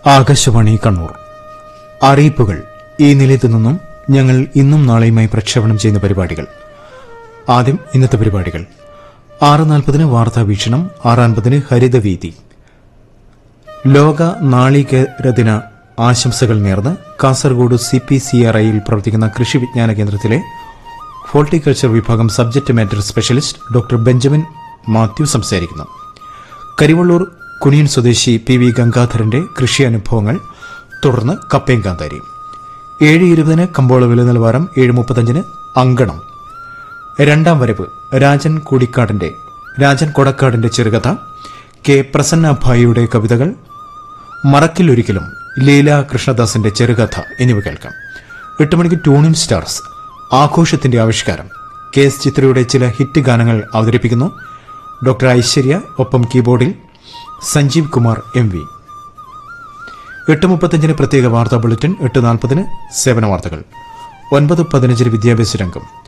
ആകാശവാണി കണ്ണൂർ അറിയിപ്പുകൾ ഈ നിലയത്തു നിന്നും ഞങ്ങൾ ഇന്നും നാളെയുമായി പ്രക്ഷേപണം ചെയ്യുന്ന പരിപാടികൾ ആദ്യം ഇന്നത്തെ പരിപാടികൾ ആറ് നാൽപ്പതിന് വാർത്താ വീക്ഷണം ആറ് അൻപതിന് ഹരിതവീതി ലോക നാളികേര ദിന ആശംസകൾ നേർന്ന് Kasaragod C P C R ഐയിൽ പ്രവർത്തിക്കുന്ന കൃഷി വിജ്ഞാന കേന്ദ്രത്തിലെ ഹോർട്ടിക്കൾച്ചർ വിഭാഗം subject matter specialist doctor Benjamin Mathew സംസാരിക്കുന്നു കരിവള്ളൂർ കുനിയൻ സ്വദേശി പി വി ഗംഗാധരന്റെ കൃഷി അനുഭവങ്ങൾ തുടർന്ന് കപ്പയും കാന്താരി ഏഴ് ഇരുപതിന് കമ്പോള വില നിലവാരം ഏഴ് മുപ്പത്തഞ്ചിന് അങ്കണം രണ്ടാം വരവ് രാജൻ കൂടിക്കാടിന്റെ രാജൻ കൊടക്കാടിന്റെ ചെറുകഥ കെ പ്രസന്നഭായിയുടെ കവിതകൾ മറക്കിലൊരിക്കലും ലീല കൃഷ്ണദാസിന്റെ ചെറുകഥ എന്നിവ കേൾക്കാം എട്ട് മണിക്ക് ട്യൂണിൻ സ്റ്റാർസ് ആഘോഷത്തിന്റെ ആവിഷ്കാരം കെ എസ് ചിത്രയുടെ ചില ഹിറ്റ് ഗാനങ്ങൾ അവതരിപ്പിക്കുന്നു ഡോക്ടർ ഐശ്വര്യ ഒപ്പം കീബോർഡിൽ സഞ്ജീവ് കുമാർ എം വി എട്ട് മുപ്പത്തഞ്ചിന് പ്രത്യേക വാർത്താ ബുള്ളറ്റിൻ എട്ട് നാൽപ്പതിന് സേവന വാർത്തകൾ ഒൻപത് പതിനഞ്ചിന് വിദ്യാഭ്യാസ രംഗം